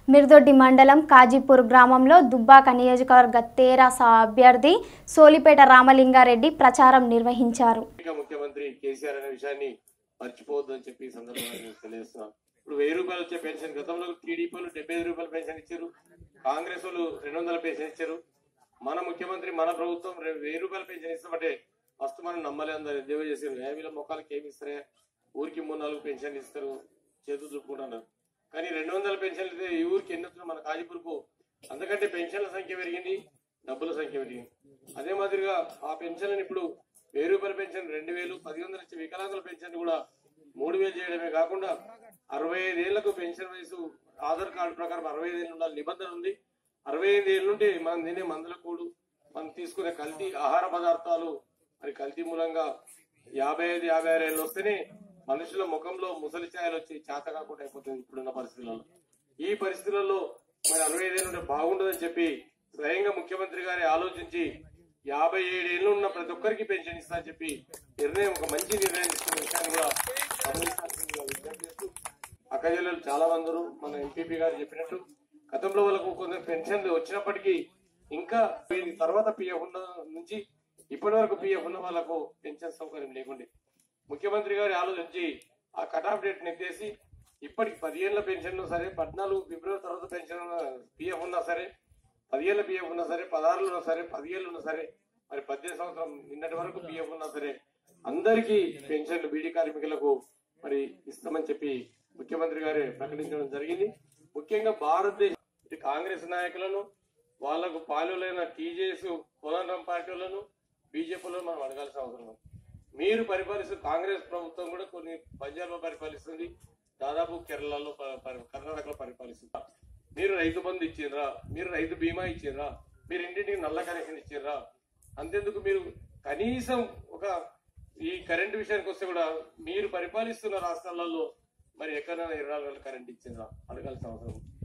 మిర్దొడ్డి మండలం కాజీపూర్ గ్రామంలో దుబ్బాక నియోజకవర్గ తేరాస అభ్యర్థి సోలిపేట రామలింగారెడ్డి ప్రచారం నిర్వహించారు ఇక ముఖ్యమంత్రి కేసీఆర్ అనే విషయాన్ని మర్చిపోవద్దు అని చెప్పి ఈ సందర్భంగా నేను తెలియజేస్తున్నాను ఇప్పుడు వెయ్యి రూపాయలు వచ్చే పెన్షన్ గతంలో టీడీపీ వాళ్ళు డెబ్బై ఐదు రూపాయల పెన్షన్ ఇచ్చారు కాంగ్రెస్ వాళ్ళు రెండు వందల పెన్షన్ ఇచ్చారు మన ముఖ్యమంత్రి మన ప్రభుత్వం రె- వెయ్యి రూపాయల పెన్షన్ ఇస్తామంటే ఫస్ట్ మనం నమ్మలే అందరు దేవ చేసారు ఏ వీళ్ళ మొక్కలకి ఏమి ఇస్తారే ఊరికి మూడు నాలుగు పెన్షన్లు ఇస్తారు చేతులు దుప్పుకుంటున్నారు కానీ రెండు వందల పెన్షన్లు ఇస్తే ఈ ఊరికి ఎన్ని వస్తున్నాయి మన కాజీపూర్కు అందుకంటే పెన్షన్ల సంఖ్య పెరిగింది డబ్బుల సంఖ్య పెరిగింది అదే మాదిరిగా ఆ పెన్షన్ ఇప్పుడు వెయ్యి రూపాయల పెన్షన్ రెండు వేలు పది వందలు ఇచ్చే వికలాంగుల పెన్షన్ కూడా మూడు వేలు చేయడమే కాకుండా అరవై ఐదేళ్లకు పెన్షన్ వయసు ఆధార్ కార్డు ప్రకారం అరవై ఐదేళ్ళు ఉండాలి నిబంధన ఉంది అరవై ఐదు ఏళ్ళ నుండి మనం తినే మందుల కూడు మనం తీసుకునే కల్తీ ఆహార పదార్థాలు మరి కల్తీ మూలంగా యాభై ఐదు యాభై ఆరు ఏళ్ళు వస్తేనే మనుషుల ముఖంలో ముసలి ఛాయలు వచ్చి చేత కాకుండా అయిపోతుంది ఇప్పుడున్న పరిస్థితులలో ఈ పరిస్థితులలో మరి అరవై ఐదేళ్ళు ఉంటే బాగుండదని చెప్పి స్వయంగా ముఖ్యమంత్రి గారి ఆలోచించి యాభై ఏడేళ్ళు ఉన్న ప్రతి ఒక్కరికి పెన్షన్ ఇస్తా అని చెప్పి నిర్ణయం ఒక మంచి నిర్ణయం తీసుకున్న విషయాన్ని కూడా గమనించాల్సిందిగా విజ్ఞప్తి చేస్తూ అక్క జిల్లాలు చాలా మంది ఉన్నారు. మన ఎంపీపీ గారు చెప్పినట్టు గతంలో వాళ్ళకు కొంత పెన్షన్లు వచ్చినప్పటికీ ఇంకా దీని తర్వాత పిఎఫ్ ఉన్న నుంచి ఇప్పటి వరకు పిఎఫ్ ఉన్న వాళ్ళకు పెన్షన్ సౌకర్యం లేకుండే ముఖ్యమంత్రి గారి ఆలోచించి ఆ కట్ ఆఫ్ డేట్ నెత్తేసి ఇప్పటికి పదిహేనుల పెన్షన్ సరే పద్నాలుగు ఫిబ్రవరి తర్వాత పెన్షన్ పిఎఫ్ ఉన్నా సరే పదిహేళ్ళ పిఎఫ్ ఉన్నా సరే పదహారులు ఉన్నా సరే పదిహేళ్ళు ఉన్నా సరే మరి పద్దెనిమిది సంవత్సరం నిన్నటి వరకు పిఎఫ్ ఉన్నా సరే అందరికీ పెన్షన్లు బీడీ కార్మికులకు మరి ఇస్తామని చెప్పి ముఖ్యమంత్రి గారే ప్రకటించడం జరిగింది ముఖ్యంగా భారతదేశ ఇటు కాంగ్రెస్ నాయకులను వాళ్లకు పాలులైన టీజేఎస్ కోదండరాం పార్టీలను బీజేపీలను మనం అడగాల్సిన అవసరం ఉంది. మీరు పరిపాలిస్తున్న కాంగ్రెస్ ప్రభుత్వం కూడా కొన్ని పంజాబ్లో పరిపాలిస్తుంది దాదాపు కేరళలో ప- ప- కర్ణాటకలో పరిపాలిస్తుంది మీరు రైతు బంధు ఇచ్చిండ్రా మీరు రైతు బీమా ఇచ్చిండ్రా మీరు ఇంటింటికి నల్ల కనెక్షన్ ఇచ్చిండ్రా అంతెందుకు మీరు కనీసం ఒక ఈ కరెంట్ విషయానికి వస్తే కూడా మీరు పరిపాలిస్తున్న రాష్ట్రాలలో మరి ఎక్కడైనా ఇరవై నాలుగు గంటల కరెంట్ ఇచ్చిండ్రా అడగాల్సిన అవసరం ఉంది.